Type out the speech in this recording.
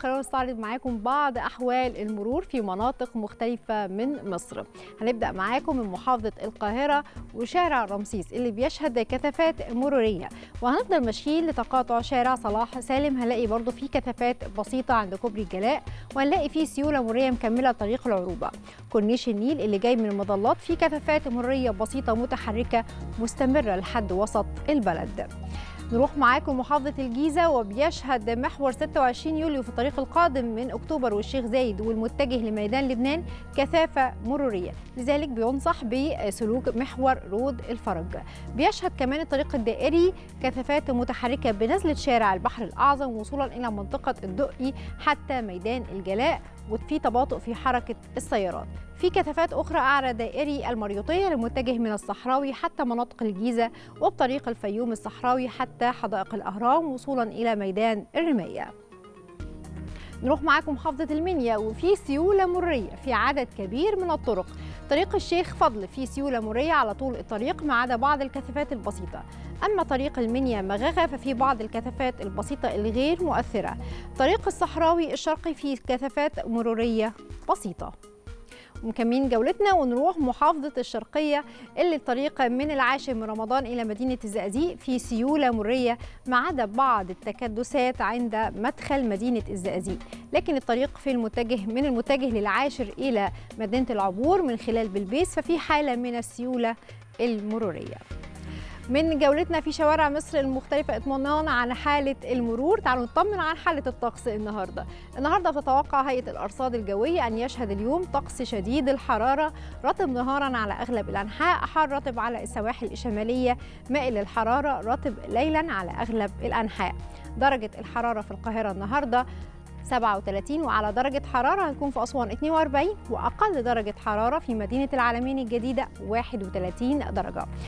خلونا نستعرض معاكم بعض أحوال المرور في مناطق مختلفة من مصر هنبدأ معاكم من محافظة القاهرة وشارع رمسيس اللي بيشهد كثافات مرورية وهنفضل ماشيين لتقاطع شارع صلاح سالم هنلاقي برضو فيه كثافات بسيطة عند كوبري الجلاء وهنلاقي فيه سيولة مرورية مكملة طريق العروبة كورنيش النيل اللي جاي من المظلات فيه كثافات مرورية بسيطة متحركة مستمرة لحد وسط البلد نروح معاكم محافظة الجيزة وبيشهد محور 26 يوليو في الطريق القادم من أكتوبر والشيخ زايد والمتجه لميدان لبنان كثافة مرورية لذلك بينصح بسلوك محور رود الفرج بيشهد كمان الطريق الدائري كثافات متحركة بنزلة شارع البحر الأعظم وصولا إلى منطقة الدقي حتى ميدان الجلاء وفي تباطؤ في حركة السيارات في كثافات أخرى أعلى دائري المريوطية للمتجه من الصحراوي حتى مناطق الجيزة وبطريق الفيوم الصحراوي حتى حدائق الأهرام وصولا إلى ميدان الرماية نروح معاكم محافظة المنيا وفي سيولة مرية في عدد كبير من الطرق طريق الشيخ فضل في سيولة مرية على طول الطريق ما عدا بعض الكثافات البسيطة أما طريق المنيا مغاغة ففي بعض الكثافات البسيطة الغير مؤثرة طريق الصحراوي الشرقي فيه كثافات مرورية بسيطة مكملين جولتنا ونروح محافظة الشرقية اللي الطريق من العاشر من رمضان إلى مدينة الزقازيق في سيولة مرية ما عدا بعض التكدسات عند مدخل مدينة الزقازيق لكن الطريق في المتجه من المتجه للعاشر إلى مدينة العبور من خلال بلبيس ففي حالة من السيولة المرورية من جولتنا في شوارع مصر المختلفة اطمئنان على حالة المرور تعالوا نطمن عن حالة الطقس النهاردة النهاردة تتوقع هيئة الأرصاد الجوية أن يشهد اليوم طقس شديد الحرارة رطب نهارا على أغلب الأنحاء حار رطب على السواحل الشمالية مائل الحرارة رطب ليلا على أغلب الأنحاء درجة الحرارة في القاهرة النهاردة 37 وعلى درجة حرارة هتكون في أسوان 42 وأقل درجة حرارة في مدينة العالمين الجديدة 31 درجة